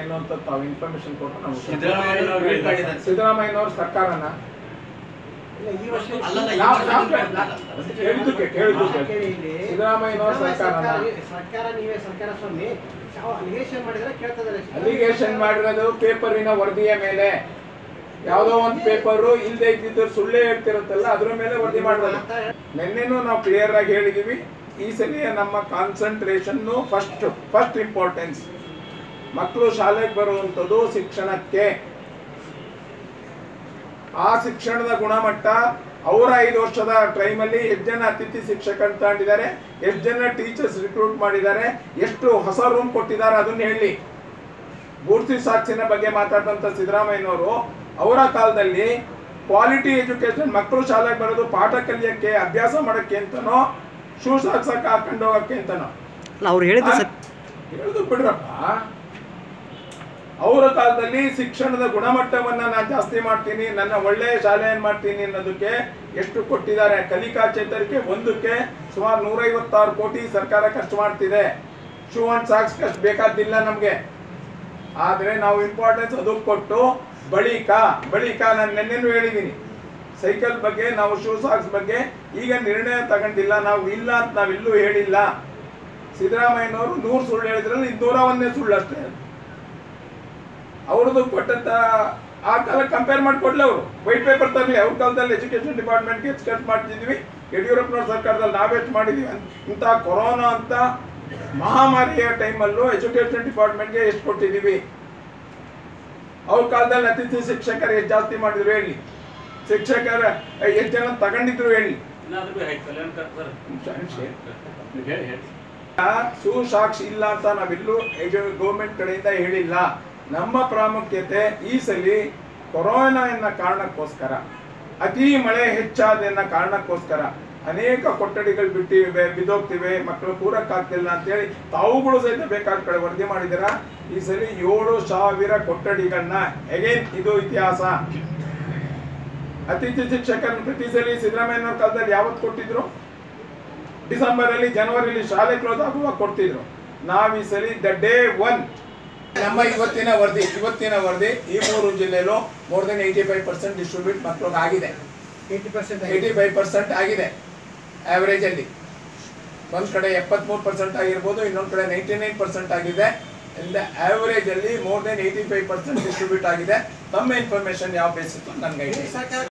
ಅನ್ನುವಂಥದ್ದು ತಾವು ಇನ್ಫಾರ್ಮೇಶನ್ ಕೊಟ್ಟು ನಾವು ಸಿದ್ದರಾಮಯ್ಯನವರು lead ಮಾಡಿದ್ದಾರೆ. ಸಿದ್ದರಾಮಯ್ಯನವ್ರ ಸರ್ಕಾರನ ಇಲ್ಲ, ಈ ವರ್ಷ ಅಲ್ಲಲ್ಲ, ಈ ನಾವು- ವರ್ಷ ನಾವು ನೀವು- ಕೇಳಿದ್ದಕ್ಕೆ ಕೇಳಿದ್ದಕ್ಕೆ ಕೇಳಿ ಇಲ್ಲಿ. ಸಿದ್ದರಾಮಯ್ಯನವ್ರ ಸರ್ಕಾರನ ಸರ್ಕಾರ- ಸರ್ಕಾರ ನೀವೇ ಸರ್ಕಾರ ಸ್ವಾಮಿ ಯಾವ ಅಲಿಗೇಷನ್ ಮಾಡಿದ್ರೆ ಕೇಳ್ತಾ ಇದ್ದಾರೆ ಅಲಿಗೇಷನ್ ಮಾಡಿರೋದು ಪೇಪರಿನ ವರದಿಯ ಮೇಲೆ ಯಾವುದೋ ಒಂದು ಪೇಪರು ಇಲ್ಲದೆ ಇದ್ದಿದ್ದು ಸುಳ್ಳೇ ಹೇಳ್ತಿರುತ್ತಲ್ಲ ಅದ್ರ ಮೇಲೆ ವರದಿ ಮಾಡಿರೋದು ನಿನ್ನೆನೂ ನಾವು ಕ್ಲಿಯರ್ ಆಗಿ ಹೇಳಿದೀವಿ ಈ ಸಲಿಯ ನಮ್ಮ ಕಾನ್ಸಂಟ್ರೇಷನ್ ಫಸ್ಟ್ ಫಸ್ಟ್ ಇಂಪಾರ್ಟೆನ್ಸ್ ಮಕ್ಕಳು ಶಾಲೆಗೆ ಬರುವಂಥದ್ದು ಶಿಕ್ಷಣಕ್ಕೆ ಆ ಶಿಕ್ಷಣದ ಗುಣಮಟ್ಟ ಅವರ ಐದು ವರ್ಷದ ಟೈಮಲ್ಲಿ ಎಷ್ಟು ಜನ ಅತಿಥಿ ಶಿಕ್ಷಕರು ತಗೊಂಡಿದ್ದಾರೆ ಎಷ್ಟು ಜನ ಟೀಚರ್ಸ್ ರಿಕ್ರೂಟ್ ಮಾಡಿದ್ದಾರೆ ಎಷ್ಟು ಹೊಸ ರೂಮ್ ಕೊಟ್ಟಿದ್ದಾರೆ ಅದನ್ನ ಹೇಳಿ ಪೂರ್ತಿ ಸಾಕ್ಷಿನ ಬಗ್ಗೆ ಮಾತಾಡಿದಂಥ ಸಿದ್ದರಾಮಯ್ಯನವರು ಅವರ ಕಾಲದಲ್ಲಿ ಕ್ವಾಲಿಟಿ ಎಜುಕೇಶನ್ ಮಕ್ಕಳು ಶಾಲೆಗೆ ಬರೋದು ಪಾಠ ಕಲಿಯಕ್ಕೆ ಅಭ್ಯಾಸ ಮಾಡಕ್ಕೆ ಅಂತನೋ ಶೂ ಸಾಕ್ಸಕ್ಕೆ ಹಾಕೊಂಡು ಹೋಗಕ್ಕೆ ಅಂತನೋ ಅಲ್ಲ ಅವ್ರು ಹೇಳಿದ್ದು ಸತ್ ಹೇಳುದು ಬಿಡ್ರಪ್ಪ ಅವರ ಕಾಲದಲ್ಲಿ ಶಿಕ್ಷಣದ ಗುಣಮಟ್ಟವನ್ನ ನಾನು ಜಾಸ್ತಿ ಮಾಡ್ತೀನಿ ನನ್ನ ಒಳ್ಳೆಯ ಶಾಲೆಯನ್ನು ಮಾಡ್ತೀನಿ ಅನ್ನೋದಕ್ಕೆ ಎಷ್ಟು ಕೊಟ್ಟಿದ್ದಾರೆ ಕಲಿಕಾ ಚೇತರಿಕೆ ಒಂದಕ್ಕೆ ಸುಮಾರು ನೂರೈವತ್ತಾರು ಕೋಟಿ ಸರ್ಕಾರ ಖರ್ಚು ಮಾಡ್ತಿದೆ ಶೂ ಅಂಡ್ ಸಾಕ್ಸ್ ಖರ್ಚು ಬೇಕಾದಿಲ್ಲ ನಮಗೆ ಆದರೆ ನಾವು ಇಂಪಾರ್ಟೆನ್ಸ್ ಅದಕ್ಕೆ ಕೊಟ್ಟು ಬಳಿಕ ಬಳಿಕ ನಾನು ನೆನ್ನೆನೂ ಹೇಳಿದ್ದೀನಿ ಸೈಕಲ್ ಬಗ್ಗೆ ನಾವು ಶೂ ಸಾಕ್ಸ್ ಬಗ್ಗೆ ಈಗ ನಿರ್ಣಯ ತಗೊಂಡಿಲ್ಲ ನಾವು ಇಲ್ಲ ಅಂತ ನಾವೆಲ್ಲೂ ಹೇಳಿಲ್ಲ ಸಿದ್ದರಾಮಯ್ಯನವರು ನೂರು ಸುಳ್ಳು ಹೇಳಿದ್ರಲ್ಲಿ ಇನ್ನೂರ ಒಂದೇ ಸುಳ್ಳು ಅಷ್ಟೇ ಅವ್ರದ್ದು ಕೊಟ್ಟಂತ ಆ ಕಾಲ ಕಂಪೇರ್ ಮಾಡಿಕೊಡ್ಲಿ ಅವರು ವೈಟ್ ಪೇಪರ್ ತರಲಿ ಅವ್ರ ಕಾಲದಲ್ಲಿ ಎಜುಕೇಶನ್ ಡಿಪಾರ್ಟ್ಮೆಂಟ್ಗೆ ಎಷ್ಟು ಖರ್ಚು ಮಾಡ್ತಿದ್ವಿ ಯಡಿಯೂರಪ್ಪನವ್ರ ಸರ್ಕಾರದಲ್ಲಿ ನಾವೆಷ್ಟು ಮಾಡಿದ್ವಿ ಇಂಥ ಕೊರೋನಾ ಅಂತ ಮಹಾಮಾರಿಯ ಟೈಮಲ್ಲೂ ಎಜುಕೇಶನ್ ಡಿಪಾರ್ಟ್ಮೆಂಟ್ಗೆ ಎಷ್ಟು ಕೊಟ್ಟಿದ್ದೀವಿ ಅವ್ರ ಕಾಲದಲ್ಲಿ ಅತಿಥಿ ಶಿಕ್ಷಕರು ಎಷ್ಟು ಜಾಸ್ತಿ ಮಾಡಿದ್ರು ಹೇಳಿ ಶಿಕ್ಷಕರ ಎಷ್ಟು ಜನ ತಗೊಂಡಿದ್ರು ಹೇಳಿ ಇನ್ನಾದ್ರೂ ಹೇಳಿ, ಕಲ್ಯಾಣ ಕರ್ತಾರೆ. ನೀವು ಹೇಳಿ ಹೇಳಿ ಸುಸಾಕ್ಷಿ ಇಲ್ಲ ಅಂತ ನಾವೆಲ್ಲೂ ಗೌರ್ಮೆಂಟ್ ಕಡೆಯಿಂದ ಹೇಳಿಲ್ಲ ನಮ್ಮ ಪ್ರಾಮುಖ್ಯತೆ ಈ ಸಲಿ ಕೊರೋನಾ ಎನ್ನ ಕಾರಣಕ್ಕೋಸ್ಕರ ಅತಿ ಮಳೆ ಹೆಚ್ಚಾದ ಎನ್ನ ಕಾರಣಕ್ಕೋಸ್ಕರ ಅನೇಕ ಕೊಠಡಿಗಳು ಬಿಟ್ಟಿವೆ ಬಿದ್ದೋಗ್ತಿವೆ ಮಕ್ಕಳು ಕೂರಕ್ಕಾಗ್ತಿಲ್ಲ ಅಂತೇಳಿ ತಾವುಗಳು ಸಹಿತ ಬೇಕಾದ ಕಡೆ ವರದಿ ಮಾಡಿದಿರ ಈ ಸಲಿ ಏಳು ಸಾವಿರ ಕೊಠಡಿಗಳನ್ನ ಎಗೇನ್ ಇದು ಇತಿಹಾಸ ಅತಿಥಿ ಶಿಕ್ಷಕರನ್ನು ಪ್ರತಿ ಸಲಿ ಸಿದ್ದರಾಮಯ್ಯನವ್ರ ಕಾಲದಲ್ಲಿ ಯಾವತ್ತು ಕೊಟ್ಟಿದ್ರು ಡಿಸೆಂಬರ್ ಅಲ್ಲಿ ಜನವರಿಲಿ ಶಾಲೆ ಕ್ಲೋಸ್ ಆಗುವಾಗ ಕೊಡ್ತಿದ್ರು ನಾವ್ ಈ ಸಲ ದ ಡೇ ಒನ್ ನಮ್ಮ ಇವತ್ತಿನ ವರದಿ ಇವತ್ತಿನ ವರದಿ ಈ ಮೂರು ಜಿಲ್ಲೆಲೂ more than eighty five percent distribute ಮಕ್ಕಳಿಗೆ ಆಗಿದೆ eighty percent eighty five percent ಆಗಿದೆ ಆವರೇಜ್ ಅಲ್ಲಿ ಒಂದ್ ಕಡೆ ಎಪ್ಪತ್ಮೂರು ಪರ್ಸೆಂಟ್ ಆಗಿರ್ಬೋದು ಇನ್ನೊಂದ್ ಕಡೆ ನೈಂಟಿ ನೈನ್ ಪರ್ಸೆಂಟ್ ಆಗಿದೆ ಆವರೇಜ್ ಅಲ್ಲಿ more than eighty five percent distribute ಆಗಿದೆ ತಮ್ಮ ಇನ್ಫಾರ್ಮೇಶನ್ ಯಾವ ಬೇಸಿತ್ತು ನನ್ಗೆ ಸರ್ಕಾರ